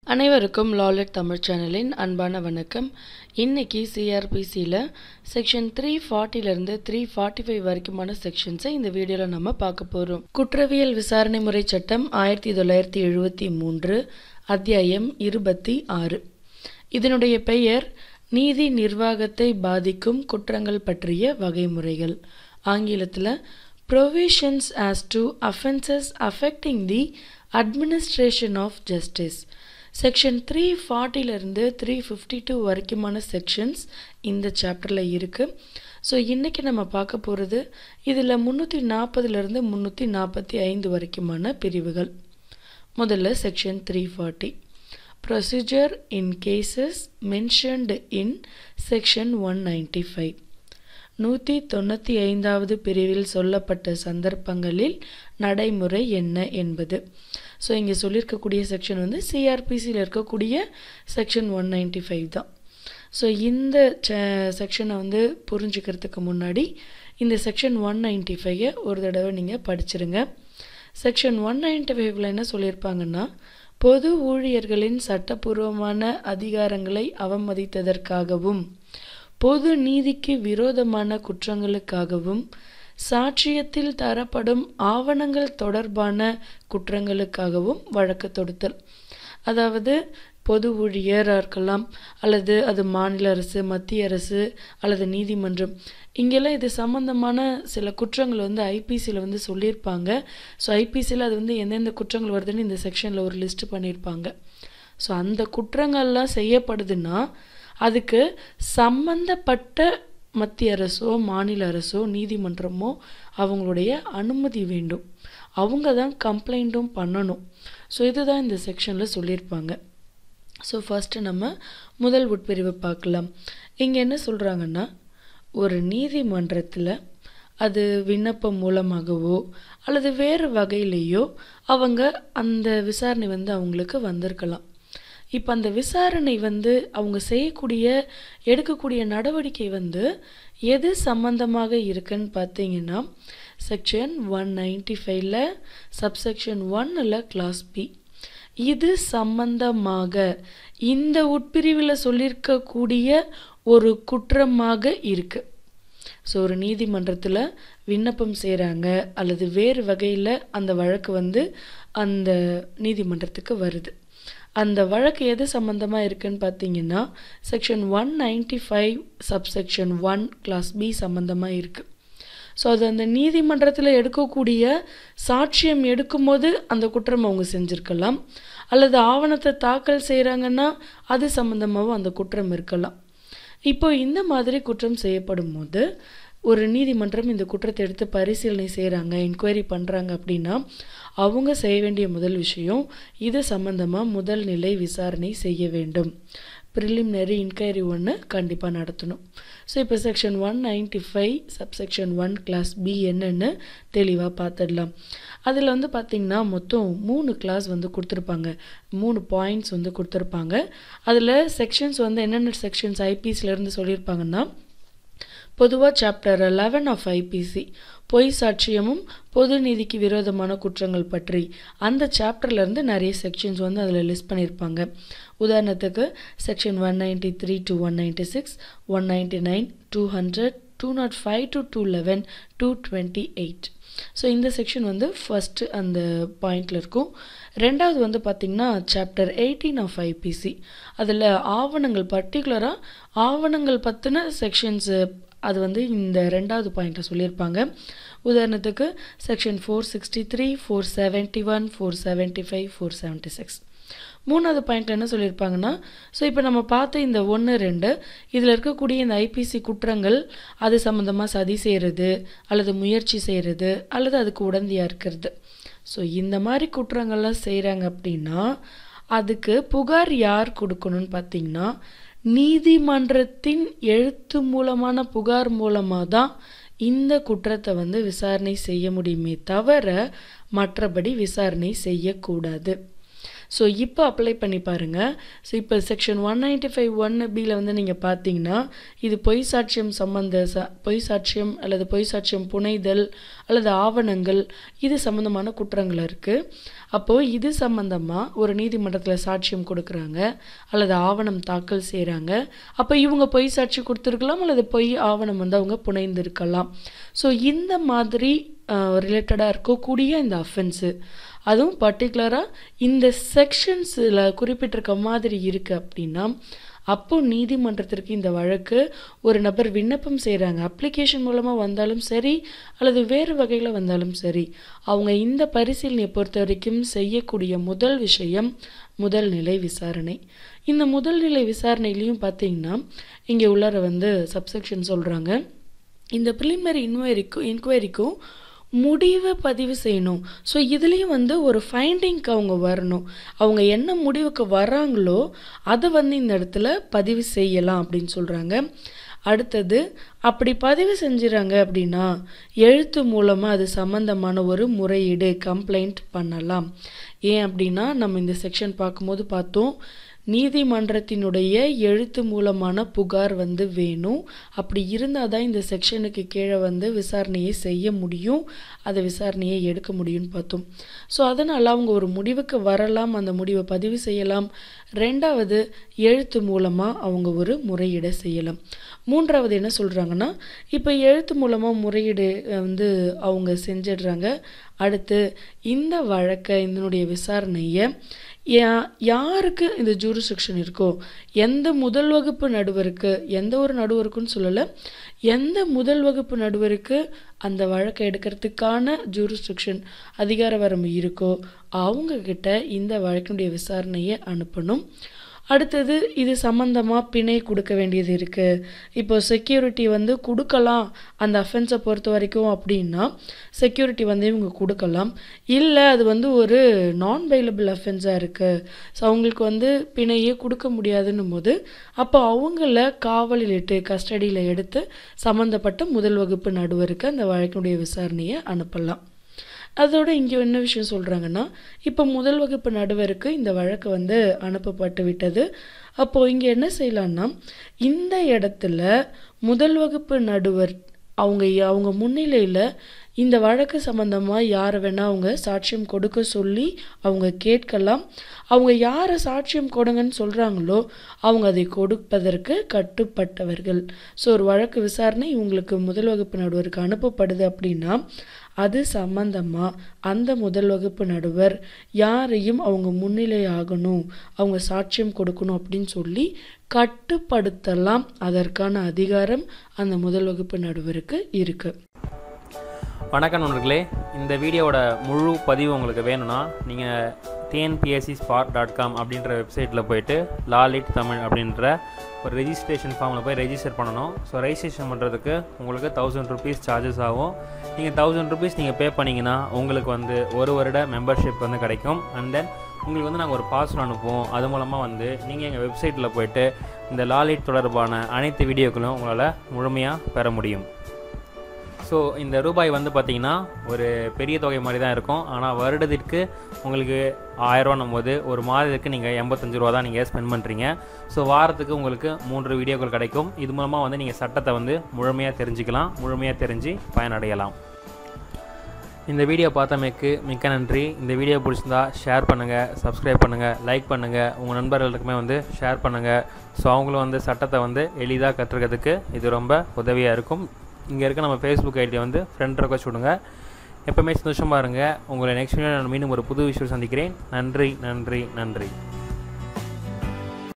அனைவருக்கும் லாலட் தமிழ் சேனலின் அன்பான வணக்கம் இன்னைக்கு சிஆர்பிசியில் செக்ஷன் த்ரீ ஃபார்ட்டிலேருந்து த்ரீ ஃபார்ட்டி ஃபைவ் வரைக்குமான செக்ஷன்ஸை இந்த வீடியோவில் நம்ம பார்க்க போகிறோம் குற்றவியல் விசாரணை முறை சட்டம் ஆயிரத்தி தொள்ளாயிரத்தி எழுபத்தி மூன்று அத்தியாயம் இருபத்தி ஆறு இதனுடைய பெயர் நீதி நிர்வாகத்தை பாதிக்கும் குற்றங்கள் பற்றிய வகைமுறைகள் ஆங்கிலத்தில் provisions as to offences affecting the administration of justice section three ஃபார்ட்டிலேருந்து த்ரீ ஃபிஃப்டி டூ வரைக்குமான செக்ஷன்ஸ் இந்த சாப்டரில் இருக்குது ஸோ இன்றைக்கி நம்ம பார்க்க போகிறது இதில் முந்நூற்றி நாற்பதுலேருந்து முந்நூற்றி நாற்பத்தி ஐந்து வரைக்குமான பிரிவுகள் முதல்ல section three forty procedure in cases mentioned in section one ninety five நூற்றி தொண்ணூற்றி ஐந்தாவது பிரிவில் சொல்லப்பட்ட சந்தர்ப்பங்களில் நடைமுறை என்ன என்பது ஸோ இங்கே சொல்லியிருக்கக்கூடிய செக்ஷன் வந்து சிஆர்பிசியில் இருக்கக்கூடிய செக்ஷன் ஒன் நைன்டி ஃபைவ் தான் ஸோ இந்த செக்ஷனை வந்து புரிஞ்சுக்கிறதுக்கு முன்னாடி இந்த செக்ஷன் ஒன் நைன்டி ஃபைவை ஒரு தடவை நீங்கள் படிச்சிருங்க செக்ஷன் ஒன் நைன்டி ஃபைவ்ல என்ன சொல்லியிருப்பாங்கன்னா பொது ஊழியர்களின் சட்டப்பூர்வமான அதிகாரங்களை அவமதித்ததற்காகவும் பொது நீதிக்கு விரோதமான குற்றங்களுக்காகவும் சாட்சியத்தில் தரப்படும் ஆவணங்கள் தொடர்பான குற்றங்களுக்காகவும் வழக்கு தொடுத்தல் அதாவது பொது ஊழியராக இருக்கலாம் அல்லது அது மாநில அரசு மத்திய அரசு அல்லது நீதிமன்றம் இங்கெல்லாம் இது சம்மந்தமான சில குற்றங்கள் வந்து ஐபிசியில் வந்து சொல்லியிருப்பாங்க ஸோ ஐபிசியில் அது வந்து எந்தெந்த குற்றங்கள் வருதுன்னு இந்த செக்ஷனில் ஒரு லிஸ்ட் பண்ணியிருப்பாங்க ஸோ அந்த குற்றங்கள்லாம் செய்யப்படுதுன்னா அதுக்கு சம்பந்தப்பட்ட மத்திய அரசோ மாநில அரசோ நீதிமன்றமோ அவங்களுடைய அனுமதி வேண்டும் அவங்க தான் கம்ப்ளைண்ட்டும் பண்ணணும் ஸோ இதுதான் இந்த செக்ஷனில் சொல்லியிருப்பாங்க ஸோ ஃபஸ்ட்டு நம்ம முதல் உட்பிரிவு பார்க்கலாம் இங்கே என்ன சொல்கிறாங்கன்னா ஒரு நீதிமன்றத்தில் அது விண்ணப்பம் மூலமாகவோ அல்லது வேறு வகையிலேயோ அவங்க அந்த விசாரணை வந்து அவங்களுக்கு வந்திருக்கலாம் இப்போ அந்த விசாரணை வந்து அவங்க செய்யக்கூடிய எடுக்கக்கூடிய நடவடிக்கை வந்து எது சம்பந்தமாக இருக்குன்னு பார்த்தீங்கன்னா செக்ஷன் ஒன் நைன்டி ஃபைவ்ல சப்செக்ஷன் ஒன்னில் கிளாஸ் பி இது சம்பந்தமாக இந்த உட்பிரிவில் சொல்லியிருக்கக்கூடிய ஒரு குற்றமாக இருக்கு ஸோ ஒரு நீதிமன்றத்தில் விண்ணப்பம் செய்கிறாங்க அல்லது வேறு வகையில் அந்த வழக்கு வந்து அந்த நீதிமன்றத்துக்கு வருது அந்த வழக்கு எது சம்மந்தமாக இருக்குன்னு பார்த்தீங்கன்னா section one ninety five subsection one clause B சம்மந்தமாக இருக்குது ஸோ அது அந்த நீதிமன்றத்தில் எடுக்கக்கூடிய சாட்சியம் எடுக்கும்போது அந்த குற்றம் அவங்க செஞ்சுருக்கலாம் அல்லது ஆவணத்தை தாக்கல் செய்கிறாங்கன்னா அது சம்மந்தமாகவும் அந்த குற்றம் இருக்கலாம் இப்போ இந்த மாதிரி குற்றம் செய்யப்படும் போது ஒரு நீதிமன்றம் இந்த குற்றத்தை எடுத்து பரிசீலனை செய்கிறாங்க என்கொயரி பண்ணுறாங்க அப்படின்னா அவங்க செய்ய வேண்டிய முதல் விஷயம் இது சம்மந்தமாக முதல் நிலை விசாரணை செய்ய வேண்டும் ப்ரிலிமினரி இன்கொயரி ஒன்று கண்டிப்பாக நடத்தணும் ஸோ இப்போ section one ninety five subsection one clause B என்னன்னு தெளிவாக பார்த்துடலாம் அதில் வந்து பார்த்திங்கன்னா மொத்தம் மூணு கிளாஸ் வந்து கொடுத்துருப்பாங்க மூணு பாயிண்ட்ஸ் வந்து கொடுத்துருப்பாங்க அதில் செக்ஷன்ஸ் வந்து என்னென்ன செக்ஷன்ஸ் ஐபிசிலேருந்து சொல்லியிருப்பாங்கன்னா பொதுவாக சாப்டர் லெவன் ஆஃப் ஐபிசி பொய் சாட்சியமும் பொது நீதிக்கு விரோதமான குற்றங்கள் பற்றி அந்த சாப்டர்லேருந்து நிறைய செக்ஷன்ஸ் வந்து அதில் லிஸ்ட் பண்ணியிருப்பாங்க உதாரணத்துக்கு section one ninety three to one ninety six one ninety nine two hundred two nought five to two eleven two twenty eight so இந்த செக்ஷன் வந்து ஃபஸ்ட்டு அந்த பாயிண்டில் இருக்கும் ரெண்டாவது வந்து பார்த்திங்கன்னா சாப்டர் எயிட்டீன் ஆஃப் ஐபிசி அதில் ஆவணங்கள் பர்டிகுலராக ஆவணங்கள் பற்றின செக்ஷன்ஸு அது வந்து இந்த ரெண்டாவது பாயிண்ட்டை சொல்லியிருப்பாங்க உதாரணத்துக்கு section four sixty three four seventy one four seventy five four seventy six மூணாவது பாயிண்ட் என்ன சொல்லியிருப்பாங்கன்னா ஸோ இப்போ நம்ம பார்த்த இந்த ஒன்று ரெண்டு இதில் இருக்கக்கூடிய இந்த ஐபிசி குற்றங்கள் அது சம்மந்தமாக சதி செய்கிறது அல்லது முயற்சி செய்கிறது அல்லது அதுக்கு உடந்தையாக இருக்கிறது ஸோ இந்த மாதிரி குற்றங்கள்லாம் செய்கிறாங்க அப்படின்னா அதுக்கு புகார் யார் கொடுக்கணும்னு பார்த்தீங்கன்னா நீதிமன்றத்தின் எழுத்து மூலமான புகார் மூலமாக தான் இந்த குற்றத்தை வந்து விசாரணை செய்ய முடியுமே தவிர மற்றபடி விசாரணை செய்யக்கூடாது ஸோ இப்போ அப்ளை பண்ணி பாருங்கள் ஸோ இப்போ section one ninety five one பியில் வந்து நீங்கள் பார்த்தீங்கன்னா இது பொய் சாட்சியம் சம்பந்த ச பொய் சாட்சியம் அல்லது பொய் சாட்சியம் புனைதல் அல்லது ஆவணங்கள் இது சம்மந்தமான குற்றங்கள் இருக்குது அப்போது இது சம்மந்தமாக ஒரு நீதிமன்றத்தில் சாட்சியம் கொடுக்குறாங்க அல்லது ஆவணம் தாக்கல் செய்கிறாங்க அப்போ இவங்க பொய் சாட்சி கொடுத்துருக்கலாம் அல்லது பொய் ஆவணம் வந்து அவங்க புனைந்திருக்கலாம் ஸோ இந்த மாதிரி ரிலேட்டடாக இருக்கக்கூடிய இந்த அஃபென்ஸு அதுவும் பர்டிகுலராக இந்த செக்ஷன்ஸில் குறிப்பிட்டிருக்க மாதிரி இருக்குது அப்படின்னா அப்போ நீதிமன்றத்திற்கு இந்த வழக்கு ஒரு நபர் விண்ணப்பம் செய்கிறாங்க அப்ளிகேஷன் மூலமாக வந்தாலும் சரி அல்லது வேறு வகையில் வந்தாலும் சரி அவங்க இந்த பரிசீலனையை பொறுத்த வரைக்கும் செய்யக்கூடிய முதல் விஷயம் முதல் நிலை விசாரணை இந்த முதல் நிலை விசாரணையிலையும் பார்த்தீங்கன்னா இங்கே உள்ளார வந்து சப்செக்ஷன் சொல்கிறாங்க இந்த ப்ரிலிமினரி இன்கொயரிக்கும் இன்கொயரிக்கும் முடிவை பதிவு செய்யணும் ஸோ இதுலேயும் வந்து ஒரு ஃபைண்டிங்க்கு அவங்க வரணும் அவங்க என்ன முடிவுக்கு வராங்களோ அதை வந்து இந்த இடத்துல பதிவு செய்யலாம் அப்படின்னு சொல்கிறாங்க அடுத்தது அப்படி பதிவு செஞ்சுறாங்க அப்படின்னா எழுத்து மூலமாக அது சம்மந்தமான ஒரு முறையீடு கம்ப்ளைண்ட் பண்ணலாம் ஏன் அப்படின்னா நம்ம இந்த செக்ஷன் பார்க்கும்போது பார்த்தோம் நீதிமன்றத்தினுடைய எழுத்து மூலமான புகார் வந்து வேணும் அப்படி இருந்தால் தான் இந்த செக்ஷனுக்கு கீழே வந்து விசாரணையை செய்ய முடியும் அதை விசாரணையை எடுக்க முடியும்னு பார்த்தோம் ஸோ அதனால் அவங்க ஒரு முடிவுக்கு வரலாம் அந்த முடிவை பதிவு செய்யலாம் ரெண்டாவது எழுத்து மூலமாக அவங்க ஒரு முறையீடை செய்யலாம் மூன்றாவது என்ன சொல்கிறாங்கன்னா இப்போ எழுத்து மூலமாக முறையீடு வந்து அவங்க செஞ்சிடுறாங்க அடுத்து இந்த வழக்கை இதனுடைய விசாரணையை யா யாருக்கு இந்த ஜூரிஸ்டிக்ஷன் இருக்கோ எந்த முதல் வகுப்பு நடுவருக்கு எந்த ஒரு நடுவருக்குன்னு சொல்லலை எந்த முதல் வகுப்பு நடுவருக்கு அந்த வழக்கை எடுக்கிறதுக்கான ஜூரிஸ்டிக்ஷன் அதிகார வரம்பு இருக்கோ அவங்கக்கிட்ட இந்த வழக்கினுடைய விசாரணையை அனுப்பணும் அடுத்தது இது சம்மந்தமாக பிணை கொடுக்க வேண்டியது இருக்குது இப்போ செக்யூரிட்டி வந்து கொடுக்கலாம் அந்த அஃபென்ஸை பொறுத்த வரைக்கும் அப்படின்னா செக்யூரிட்டி வந்து இவங்க கொடுக்கலாம் இல்லை அது வந்து ஒரு நான் பைலபிள் அஃபென்ஸாக இருக்குது ஸோ அவங்களுக்கு வந்து பிணையே கொடுக்க முடியாதுன்னும் போது அப்போ அவங்கள காவலில் இட்டு கஸ்டடியில் எடுத்து சம்மந்தப்பட்ட முதல் வகுப்பு நடுவருக்கு அந்த வழக்கினுடைய விசாரணையை அனுப்பலாம் அதோட இங்கே என்ன விஷயம் சொல்கிறாங்கன்னா இப்போ முதல் வகுப்பு நடுவருக்கு இந்த வழக்கு வந்து அனுப்பப்பட்டு விட்டது அப்போது இங்கே என்ன செய்யலான்னா இந்த இடத்துல முதல் வகுப்பு நடுவர் அவங்க அவங்க முன்னிலையில் இந்த வழக்கு சம்மந்தமாக யாரை வேணால் அவங்க சாட்சியம் கொடுக்க சொல்லி அவங்க கேட்கலாம் அவங்க யாரை சாட்சியம் கொடுங்கன்னு சொல்கிறாங்களோ அவங்க அதை கொடுப்பதற்கு கட்டுப்பட்டவர்கள் ஸோ ஒரு வழக்கு விசாரணை இவங்களுக்கு முதல் வகுப்பு நடுவருக்கு அனுப்பப்படுது அப்படின்னா அது சம்பந்தமாக அந்த முதல் வகுப்பு நடுவர் யாரையும் அவங்க முன்னிலை ஆகணும் அவங்க சாட்சியம் கொடுக்கணும் அப்படின்னு சொல்லி கட்டுப்படுத்தலாம் அதற்கான அதிகாரம் அந்த முதல் வகுப்பு நடுவருக்கு இருக்குது வணக்கம் நண்பர்களே இந்த வீடியோவோட முழு பதிவு உங்களுக்கு வேணும்னா நீங்கள் டிஎன்பிஎஸ்சி ஸ்பாட் டாட் காம் அப்படின்ற வெப்சைட்டில் போயிட்டு லாலிட் தமிழ் அப்படின்ற ஒரு ரெஜிஸ்ட்ரேஷன் ஃபார்மில் போய் ரெஜிஸ்டர் பண்ணணும் ஸோ ரெஜிஸ்ட்ரேஷன் பண்ணுறதுக்கு உங்களுக்கு தௌசண்ட் ருபீஸ் சார்ஜஸ் ஆகும் நீங்கள் தௌசண்ட் ருபீஸ் நீங்கள் பே பண்ணிங்கன்னா உங்களுக்கு வந்து ஒரு வருட மெம்பர்ஷிப் வந்து கிடைக்கும் அண்ட் தென் உங்களுக்கு வந்து நாங்கள் ஒரு பாஸ்வேர்ட் அனுப்புவோம் அது மூலமாக வந்து நீங்கள் எங்கள் வெப்சைட்டில் போயிட்டு இந்த லாலிட் தொடர்பான அனைத்து வீடியோக்களும் உங்களால் முழுமையாக பெற முடியும் ஸோ இந்த ரூபாய் வந்து பார்த்திங்கன்னா ஒரு பெரிய தொகை மாதிரி தான் இருக்கும் ஆனால் வருடத்திற்கு உங்களுக்கு ஆயிரரூவானும் போது ஒரு மாதத்துக்கு நீங்கள் எண்பத்தஞ்சு ரூபா தான் நீங்கள் ஸ்பெண்ட் பண்ணுறீங்க ஸோ வாரத்துக்கு உங்களுக்கு மூன்று வீடியோக்கள் கிடைக்கும் இது மூலமாக வந்து நீங்கள் சட்டத்தை வந்து முழுமையாக தெரிஞ்சுக்கலாம் முழுமையாக தெரிஞ்சு பயனடையலாம் இந்த வீடியோ பார்த்தமைக்கு மிக்க நன்றி இந்த வீடியோ பிடிச்சிருந்தா ஷேர் பண்ணுங்கள் சப்ஸ்கிரைப் பண்ணுங்கள் லைக் பண்ணுங்கள் உங்கள் நண்பர்களுக்குமே வந்து ஷேர் பண்ணுங்கள் ஸோ அவங்களும் வந்து சட்டத்தை வந்து எளிதாக கற்றுக்கிறதுக்கு இது ரொம்ப உதவியாக இருக்கும் இங்கே இருக்க நம்ம ஃபேஸ்புக் ஐடியை வந்து ஃப்ரெண்ட் ரெக்வஸ்ட் விடுங்க எப்போவுமே சந்தோஷமாக இருங்க உங்களை நெக்ஸ்ட் வீடியோ நான் மீண்டும் ஒரு புது விஷயம் சந்திக்கிறேன் நன்றி நன்றி நன்றி